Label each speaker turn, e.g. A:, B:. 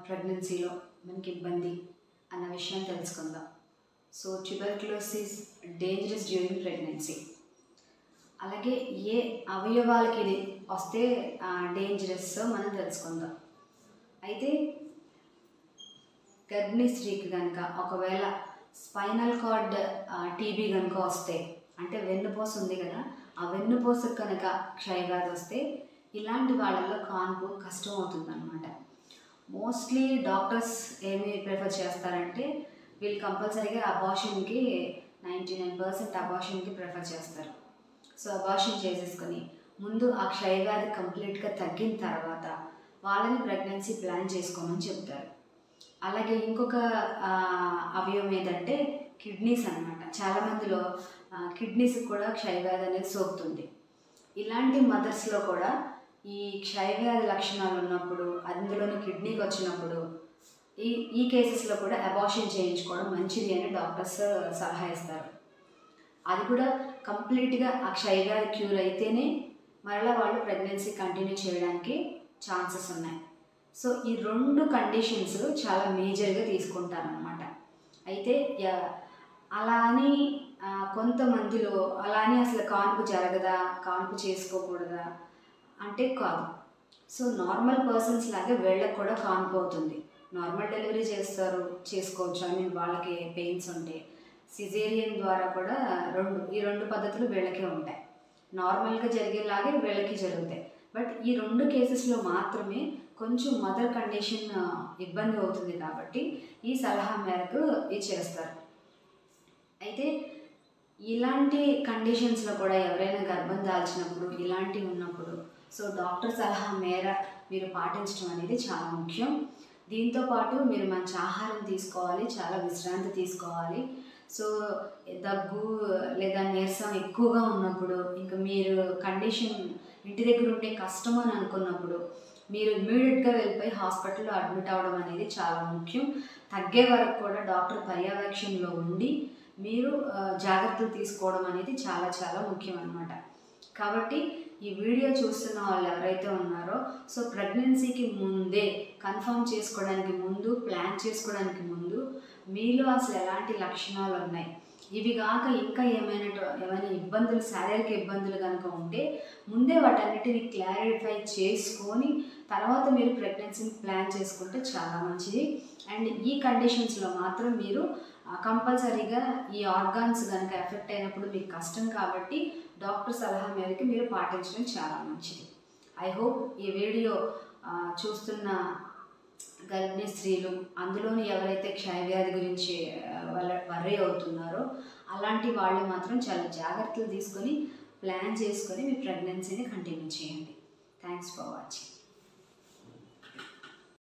A: ప్రెగ్నెన్సీలో మనకి ఇబ్బంది అన్న విషయం తెలుసుకుందాం so tuberculosis dangerous during pregnancy అలాగే ఏ అవయవాలకి ఇది వస్తే డేంజరస్ మనం తెలుసుకుందాం అయితే గర్భిణీ స్త్రీకి కనుక ఒకవేళ స్పైనల్ కార్డ్ టీబీ కనుక వస్తే అంటే వెన్నుపూస ఉంది కదా ఆ వెన్నుపూసకు కనుక క్షయవ్యాధి వస్తే ఇలాంటి వాళ్ళల్లో కాన్పు కష్టం అవుతుంది అనమాట మోస్ట్లీ డాక్టర్స్ ఏమి ప్రిఫర్ చేస్తారంటే వీళ్ళు కంపల్సరీగా అబార్షన్కి నైంటీ నైన్ పర్సెంట్ అబార్షన్కి ప్రిఫర్ చేస్తారు సో అబార్షన్ చేసేసుకొని ముందు ఆ క్షయవ్యాధి కంప్లీట్గా తగ్గిన తర్వాత వాళ్ళని ప్రెగ్నెన్సీ ప్లాన్ చేసుకోమని చెప్తారు అలాగే ఇంకొక ఆ, అవయవం ఏంటంటే కిడ్నీస్ అనమాట చాలామందిలో కిడ్నీస్ కూడా క్షయవ్యాధి అనేది సోకుతుంది ఇలాంటి మదర్స్లో కూడా ఈ క్షయవ్యాధి లక్షణాలు ఉన్నప్పుడు అందులోని కిడ్నీకి వచ్చినప్పుడు ఈ ఈ కేసెస్లో కూడా అబార్షన్ చేయించుకోవడం మంచిది అని డాక్టర్స్ సలహా ఇస్తారు అది కూడా కంప్లీట్గా ఆ క్షయవ్యాధి క్యూర్ అయితేనే మరలా వాళ్ళు ప్రెగ్నెన్సీ కంటిన్యూ చేయడానికి ఛాన్సెస్ ఉన్నాయి సో ఈ రెండు కండిషన్స్ చాలా మేజర్గా తీసుకుంటారనమాట అయితే యా- అలా అని ఆ, కొంతమందిలో అలా అని అసలు కాన్పు జరగదా కాన్పు చేసుకోకూడదా అంటే కాదు సో నార్మల్ పర్సన్స్ లాగే వీళ్ళకి కూడా కాన్పు అవుతుంది నార్మల్ డెలివరీ చేస్తారు చేసుకోవచ్చు ఐ మీన్ వాళ్ళకి పెయిన్స్ ఉంటే సిజేరియన్ ద్వారా కూడా రెండు ఈ రెండు పద్ధతులు వీళ్ళకే ఉంటాయి నార్మల్గా జరిగేలాగే వీళ్ళకి జరుగుతాయి బట్ ఈ రెండు కేసెస్లో మాత్రమే కొంచెం మదర్ కండిషన్ ఇబ్బంది అవుతుంది కాబట్టి ఈ సలహా మేరకు ఇది చేస్తారు అయితే ఇలాంటి కండిషన్స్లో కూడా ఎవరైనా గర్భం దాల్చినప్పుడు ఇలాంటివి ఉన్నప్పుడు సో డాక్టర్ సలహా మేర మీరు పాటించడం అనేది చాలా ముఖ్యం దీంతో పాటు మీరు మంచి ఆహారం తీసుకోవాలి చాలా విశ్రాంతి తీసుకోవాలి సో దగ్గు లేదా నీరసం ఎక్కువగా ఉన్నప్పుడు ఇంకా మీరు కండిషన్ ఇంటి దగ్గర ఉంటే కష్టం అని అనుకున్నప్పుడు మీరు ఇమీడియట్గా వెళ్ళిపోయి హాస్పిటల్లో అడ్మిట్ అవ్వడం అనేది చాలా ముఖ్యం తగ్గే వరకు కూడా డాక్టర్ పర్యవేక్షణలో ఉండి మీరు ఆ, జాగ్రత్తలు తీసుకోవడం అనేది చాలా చాలా ముఖ్యం అన్నమాట కాబట్టి ఈ వీడియో చూస్తున్న వాళ్ళు ఎవరైతే ఉన్నారో సో ప్రెగ్నెన్సీకి ముందే కన్ఫర్మ్ చేసుకోవడానికి ముందు ప్లాన్ చేసుకోవడానికి ముందు మీలో అసలు ఎలాంటి లక్షణాలు ఉన్నాయి ఇవి కాక ఇంకా ఏమైనా ఏమైనా ఇబ్బందులు శారీరక ఇబ్బందులు కనుక ఉంటే ముందే వాటన్నిటిని క్లారిఫై చేసుకొని తర్వాత మీరు ప్రెగ్నెన్సీని ప్లాన్ చేసుకుంటే చాలా మంచిది అండ్ ఈ కండిషన్స్లో మాత్రం మీరు కంపల్సరీగా ఈ ఆర్గాన్స్ కనుక ఎఫెక్ట్ అయినప్పుడు మీకు కష్టం కాబట్టి డాక్టర్ సలహా మేరకు మీరు పాటించడం చాలా మంచిది ఐ హోప్ ఈ వీడియో ఆ, చూస్తున్న గర్భిణీ స్త్రీలు అందులోని ఎవరైతే క్షయవ్యాధి గురించి ఆ, వాళ్ళ వర్రీ అవుతున్నారో అలాంటి వాళ్ళు మాత్రం చాలా జాగ్రత్తలు తీసుకొని ప్లాన్ చేసుకొని మీ ప్రెగ్నెన్సీని కంటిన్యూ చేయండి థ్యాంక్స్ ఫర్ వాచింగ్